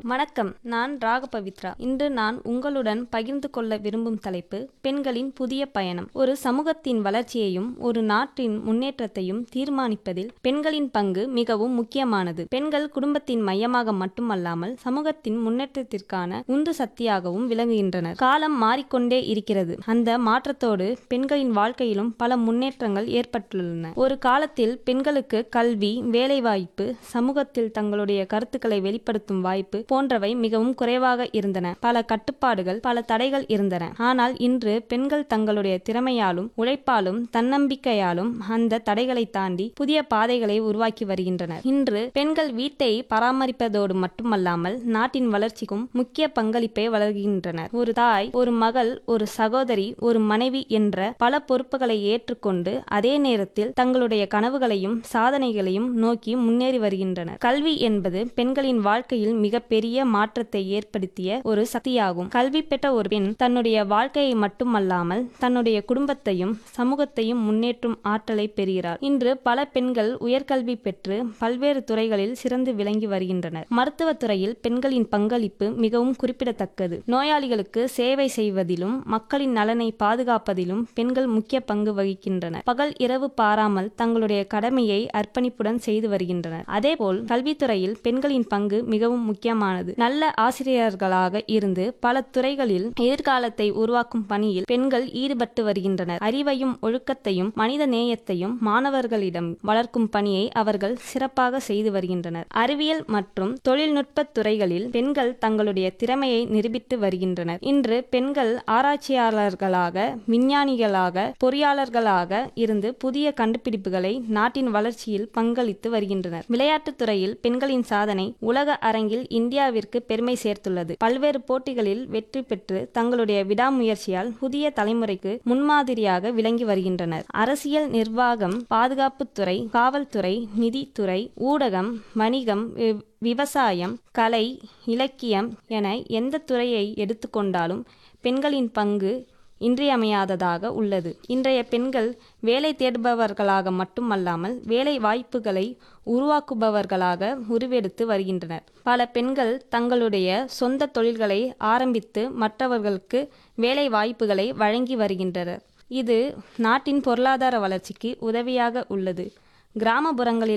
வணக்கம் நான் ராகபவித்ரா இன்று நான் உங்களுடன் பகிர்ந்து கொள்ள விரும்பும் தலைப்பு பெண்களின் புதிய பயணம் ஒரு சமூகத்தின் வளர்ச்சியையும் ஒரு நாட்டின் முன்னேற்றத்தையும் தீர்மானிப்பதில் பெண்களின் பங்கு மிகவும் முக்கியமானது பெண்கள் குடும்பத்தின் மையமாக மட்டுமல்லாமல் சமூகத்தின் முன்னேற்றத்திற்கான உந்து சக்தியாகவும் விளங்குகின்றனர் காலம் மாறிக்கொண்டே இருக்கிறது அந்த மாற்றத்தோடு பெண்களின் வாழ்க்கையிலும் பல முன்னேற்றங்கள் ஏற்பட்டுள்ளன ஒரு காலத்தில் பெண்களுக்கு கல்வி வேலைவாய்ப்பு சமூகத்தில் தங்களுடைய கருத்துக்களை வெளிப்படுத்தும் வாய்ப்பு போன்றவை மிகவும் குறைவாக இருந்தன பல கட்டுப்பாடுகள் பல தடைகள் இருந்தன ஆனால் இன்று பெண்கள் தங்களுடைய திறமையாலும் உழைப்பாலும் தன்னம்பிக்கையாலும் அந்த தடைகளை தாண்டி புதிய பாதைகளை உருவாக்கி வருகின்றனர் இன்று பெண்கள் வீட்டை பராமரிப்பதோடு மட்டுமல்லாமல் நாட்டின் வளர்ச்சிக்கும் முக்கிய பங்களிப்பை வழங்குகின்றனர் ஒரு தாய் ஒரு மகள் ஒரு சகோதரி ஒரு மனைவி என்ற பல பொறுப்புகளை ஏற்றுக்கொண்டு அதே நேரத்தில் தங்களுடைய கனவுகளையும் சாதனைகளையும் நோக்கி முன்னேறி வருகின்றனர் கல்வி என்பது பெண்களின் வாழ்க்கையில் மிகப்பெரிய மாற்றத்தை ஏற்படுத்திய ஒரு சக்தியாகும் கல்வி பெற்ற ஒரு பெண் தன்னுடைய வாழ்க்கையை மட்டுமல்லாமல் தன்னுடைய குடும்பத்தையும் சமூகத்தையும் முன்னேற்றும் ஆற்றலை பெறுகிறார் இன்று பல பெண்கள் உயர்கல்வி பெற்று பல்வேறு துறைகளில் சிறந்து விளங்கி வருகின்றனர் மருத்துவத் துறையில் பெண்களின் பங்களிப்பு மிகவும் குறிப்பிடத்தக்கது நோயாளிகளுக்கு சேவை செய்வதிலும் மக்களின் நலனை பாதுகாப்பதிலும் பெண்கள் முக்கிய பங்கு வகிக்கின்றனர் பகல் இரவு பாராமல் தங்களுடைய கடமையை அர்ப்பணிப்புடன் செய்து வருகின்றனர் அதேபோல் கல்வித்துறையில் பெண்களின் பங்கு மிகவும் முக்கியமானது நல்ல ஆசிரியர்களாக இருந்து பல துறைகளில் எதிர்காலத்தை உருவாக்கும் பணியில் பெண்கள் ஈடுபட்டு வருகின்றனர் அறிவையும் ஒழுக்கத்தையும் மனித நேயத்தையும் மாணவர்களிடம் வளர்க்கும் பணியை அவர்கள் சிறப்பாக செய்து வருகின்றனர் அறிவியல் மற்றும் தொழில்நுட்ப துறைகளில் பெண்கள் தங்களுடைய திறமையை நிரூபித்து வருகின்றனர் இன்று பெண்கள் ஆராய்ச்சியாளர்களாக விஞ்ஞானிகளாக பொறியாளர்களாக இருந்து புதிய கண்டுபிடிப்புகளை நாட்டின் வளர்ச்சியில் பங்களித்து வருகின்றனர் விளையாட்டுத் துறையில் பெண்களின் சாதனை உலக அரங்கில் இந்தியாவிற்கு பெருமை சேர்த்துள்ளது பல்வேறு போட்டிகளில் வெற்றி பெற்று தங்களுடைய விடாமுயற்சியால் புதிய தலைமுறைக்கு முன்மாதிரியாக விளங்கி வருகின்றனர் அரசியல் நிர்வாகம் பாதுகாப்புத்துறை காவல்துறை நிதித்துறை ஊடகம் வணிகம் வி- விவசாயம் கலை இலக்கியம் என எந்த துறையை எடுத்துக்கொண்டாலும் பெண்களின் பங்கு இன்றியமையாததாக உள்ளது இன்றைய பெண்கள் வேலை தேடுபவர்களாக மட்டுமல்லாமல் வேலை வாய்ப்புகளை உருவாக்குபவர்களாக உருவெடுத்து வருகின்றனர் பல பெண்கள் தங்களுடைய சொந்த தொழில்களை ஆரம்பித்து மற்றவர்களுக்கு வேலை வாய்ப்புகளை வழங்கி வருகின்றனர் இது நாட்டின் பொருளாதார வளர்ச்சிக்கு உதவியாக உள்ளது கிராமப்புறங்களில்